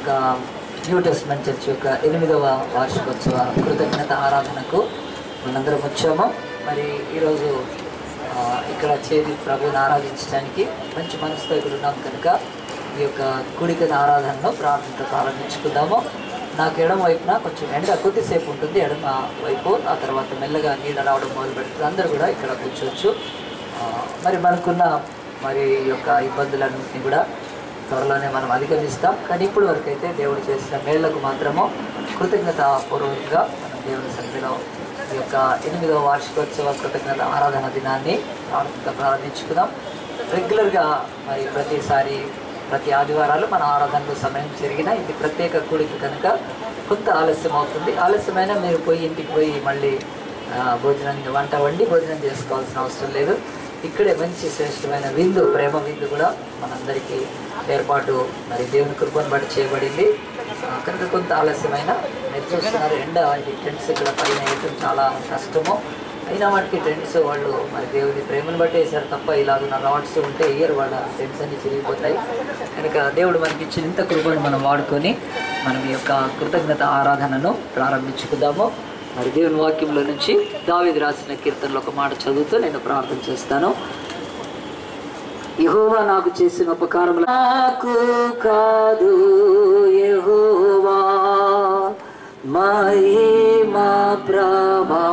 యొక్క new testament church యొక్క ఎనిమిదవ వార్షికోత్సవ కృతజ్ఞత ఆరాధనకు మనందరం వచ్చాము మరి ఈరోజు ఆ, ఇక్కడ చేరి ప్రభువుని ఆరాధించడానికి మంచి మనసుతో ఇక్కడ ఉన్నాం కనుక ఈ యొక్క కూడికల ఆరాధనను ప్రార్థనతో ప్రారంభించుకుందాము నాకు ఎడమ వైపున కొంచెం ఎండ కొద్దిసేపు ఉంటుంది ఎడమ వైపు ఆ తర్వాత మెల్లగా నీడ రావడం మొదలు పెడుతుంది అందరూ కూడా ఇక్కడ కూర్చోవచ్చు ఆ, మరి మనకున్న మరి ఈ యొక్క ఇబ్బందులన్నింటినీ కూడా త్వరలోనే మనం అధిగమిస్తాం కానీ ఇప్పుడు వరకు అయితే దేవుడు చేసిన మేళ్లకు మాత్రము కృతజ్ఞత పూర్వకంగా మనం దేవుని సన్నిధిలో ఈ యొక్క ఎనిమిదవ వార్షికోత్సవ కృతజ్ఞత ఆరాధన దినాన్ని ప్రారంభంగా ప్రారంభించుకుందాం రెగ్యులర్గా మరి ప్రతిసారి ప్రతి ఆదివారాలు మన ఆరాధనలో సమయం జరిగిన ఇది ప్రత్యేక కూడిక కనుక కొంత ఆలస్యం అవుతుంది ఆలస్యమైనా మీరు పోయి ఇంటికి పోయి మళ్ళీ ఆ, భోజనం వంట వండి భోజనం చేసుకోవాల్సిన అవసరం లేదు ఇక్కడే మంచి శ్రేష్టమైన విందు ప్రేమ విందు కూడా మనందరికీ ఏర్పాటు మరి దేవుని కృపను బట్టి చేయబడింది ఆ, కనుక కొంత ఆలస్యమైన మీరు చూస్తున్నారు ఎండ ఈ టెంట్స్ ఇక్కడ పైన వేయటం చాలా కష్టము అయినా వాటికి టెంట్స్ వాళ్ళు మరి దేవుని ప్రేమను బట్టి వేశారు తప్ప ఇలాగున్న రాడ్స్ ఉంటే ఇయర్ వాళ్ళ టెంట్స్ అన్ని చిరిగిపోతాయి కనుక దేవుడు మనకి ఇచ్చిన ఇంత కృపను మనం వాడుకొని మనం ఈ యొక్క కృతజ్ఞత ఆరాధనను ప్రారంభించుకుందాము మరి దేవుని వాక్యంలో నుంచి దావిది రాసిన కీర్తనలో ఒక మాట చదువుతూ నేను ప్రార్థన చేస్తాను యెహోవా నాకు చేసిన ఉపకారం నాకు కాదు యెహోవా మహిమా ప్రభావములు